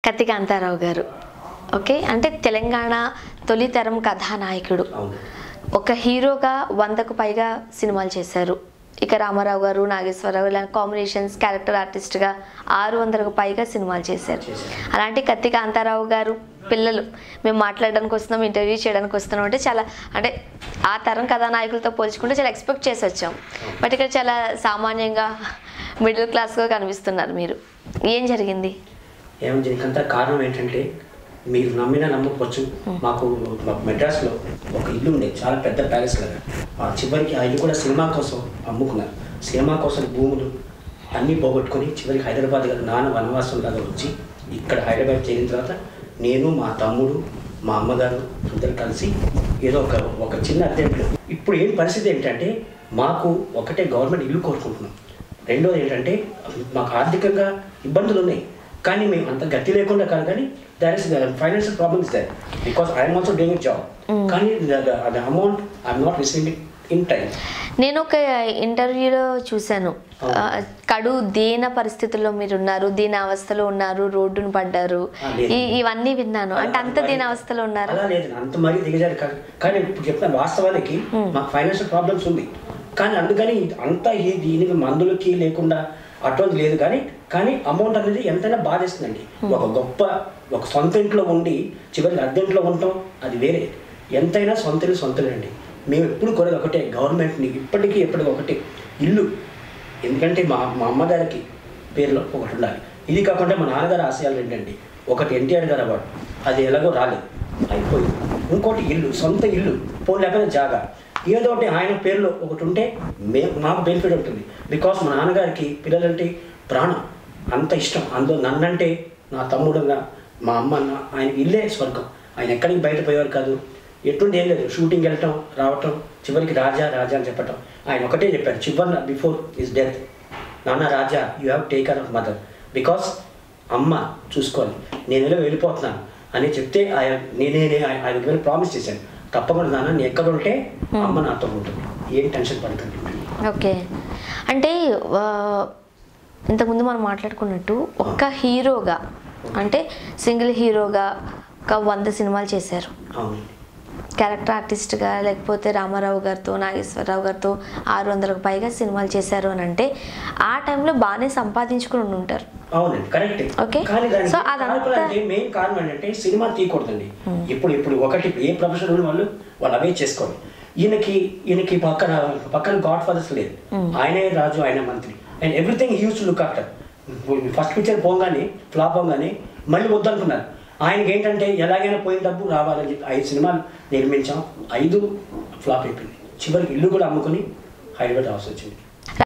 కత్తి కాంతారావు గారు ఓకే అంటే తెలంగాణ తొలితరం కథానాయకుడు అవును ఒక హీరోగా వందకు పైగా సినిమాలు చేశారు ఇక రామారావు గారు నాగేశ్వరరావు ఇలా కాంబినేషన్స్ క్యారెక్టర్ ఆర్టిస్ట్గా ఆరు వందలకు పైగా సినిమాలు చేశారు చేశారు. అలాంటి కత్తి కాంతారావు గారు పిల్లలు మేము మాట్లాడడానికి వస్తున్నాం ఇంటర్వ్యూ చేయడానికి వస్తున్నాం అంటే చాలా అంటే ఆ తరం కథానాయకులతో పోల్చుకుంటే చాలా ఎక్స్పెక్ట్ చేసి వచ్చాం బట్ ఇక్కడ చాలా సామాన్యంగా మిడిల్ క్లాస్గా కనిపిస్తున్నారు మీరు ఏం జరిగింది ఏమో దీనికంతా కారణం ఏంటంటే మీరు నమ్మినా నమ్మకపోవచ్చు మాకు మాకు మెడ్రాస్లో ఒక ఇల్లు ఉండేది చాలా పెద్ద ప్యాలెస్ లాగా ఆ చివరికి ఆ ఇల్లు కూడా సినిమా కోసం అమ్ముకున్నారు సినిమా కోసం భూములు అన్నీ పోగొట్టుకొని చివరికి హైదరాబాద్ గారు నాన్న వనవాసం లాగా వచ్చి ఇక్కడ హైదరాబాద్ చేరిన తర్వాత నేను మా తమ్ముడు మా అమ్మగారు అందరు కలిసి ఏదో ఒక ఒక చిన్న అద్దెంట్లో ఇప్పుడు ఏం పరిస్థితి ఏంటంటే మాకు ఒకటే గవర్నమెంట్ ఇల్లు కోరుకుంటున్నాం రెండోది ఏంటంటే మాకు ఆర్థికంగా ఇబ్బందులు ఉన్నాయి కానీ మేము అంత గతి లేకుండా కాదు కానీ there is financial problems there because I'm also doing job కానీ the amount I'm not receiving it in time నేను ఒక ఇంటర్వ్యూలో చూశాను అవును. ఆ, కడు దీన పరిస్థితుల్లో మీరు ఉన్నారు దీన అవస్థలో ఉన్నారు రోడ్డును పడ్డారు ఆ, లేదు. ఈ- ఇవన్నీ విన్నాను అంటే అంత దీన అవస్థలో ఉన్నారు అలా లేదు అంత మరీ దిగజారు కాదు కానీ ఇప్పుడు చెప్పిన వాస్తవానికి మాకు ఫైనాన్షియల్ ప్రాబ్లమ్స్ ఉంది కానీ అందుకని అంతా ఈ దీనికి మందులకి లేకుండా అటువంటి లేదు కానీ కానీ అమౌంట్ అనేది ఎంతైనా బాధేస్తుందండి ఒక గొప్ప ఒక సొంత ఇంట్లో ఉండి చివరికి అద్దెంట్లో ఉంటాం అది వేరే ఎంతైనా సొంత ఇల్లు సొంత ఇల్లు అండి మేము ఎప్పుడు కోరేది ఒకటే గవర్నమెంట్ని ఇప్పటికీ ఎప్పటికీ ఒకటే ఇల్లు ఎందుకంటే మా మా అమ్మగారికి పేరులో ఒకటి ఉండాలి ఇది కాకుండా మా నాన్నగారి ఆశయాలు ఏంటండి ఒకటి ఎన్టీఆర్ గారు అవార్డు అది ఎలాగో రాలేదు అయిపోయింది ఇంకోటి ఇల్లు సొంత ఇల్లు పోనీ లేకపోతే జాగా ఏదో ఒకటి ఆయన పేరులో ఒకటి ఉంటే మే మాకు బెనిఫిట్ ఉంటుంది బికాస్ మా నాన్నగారికి పిల్లలంటే ప్రాణం అంత ఇష్టం అందులో నన్నంటే నా తమ్ముడుగా మా అమ్మ అన్న ఆయన ఇల్లే స్వర్గం ఆయన ఎక్కడికి బయట పోయేవారు కాదు ఎటువంటి ఏం లేదు షూటింగ్ వెళ్ళటం రావటం చివరికి రాజా రాజా అని చెప్పటం ఆయన ఒకటే చెప్పారు చివరిన బిఫోర్ ఇస్ డెత్ నాన్న Raja you have taker of mother because అమ్మ చూసుకోవాలి నేను ఇలా వెళ్ళిపోతున్నాను అని చెప్తే ఆయన నేనే ఆయన ఆయన ప్రామిస్ చేశాను తప్పకుండా నాన్న నేను ఎక్కడ ఉంటే అమ్మ నాతో ఉంటుంది ఏం టెన్షన్ పడకండి ఓకే అంటే ఆ, ఇంతకుముందు మనం మాట్లాడుకున్నట్టు ఒక్క హీరోగా అంటే సింగిల్ హీరోగా ఒక వంద సినిమాలు చేశారు అవునండి క్యారెక్టర్ ఆర్టిస్ట్గా లేకపోతే రామారావు గారితో నాగేశ్వరరావు గారితో ఆరు వందలకు పైగా సినిమాలు చేశారు అని అంటే ఆ టైంలో బాగానే సంపాదించుకుని ఉండి ఉంటారు అవునండి కరెక్ట్ Okay. కానీ దానికి So, అదంతా- కారణాలంటే మెయిన్ కారణం ఏంటంటే సినిమా తీయకూడదండి ఇప్పుడు ఇప్పుడు ఒకటి ఏ ప్రొఫెషన్ ఉన్న వాళ్ళు వాళ్ళు అవే చేసుకోవాలి ఈయనకి ఈయనకి పక్కన పక్కన గాడ్ ఫాదర్స్ లేదు ఆయనే రాజు ఆయన మంత్రి and everything use to look after first picture పోగానే ఫ్లాప్ పోగానే మళ్ళీ వద్దనుకున్నారు ఆయనకి ఏంటంటే ఎలాగైనా పోయిన డబ్బు రావాలని చెప్పి ఐదు సినిమాలు నిర్మించాం ఐదు ఫ్లాప్ అయిపోయింది చివరికి ఇల్లు కూడా అమ్ముకొని హైదరాబాద్ రావాల్సి వచ్చింది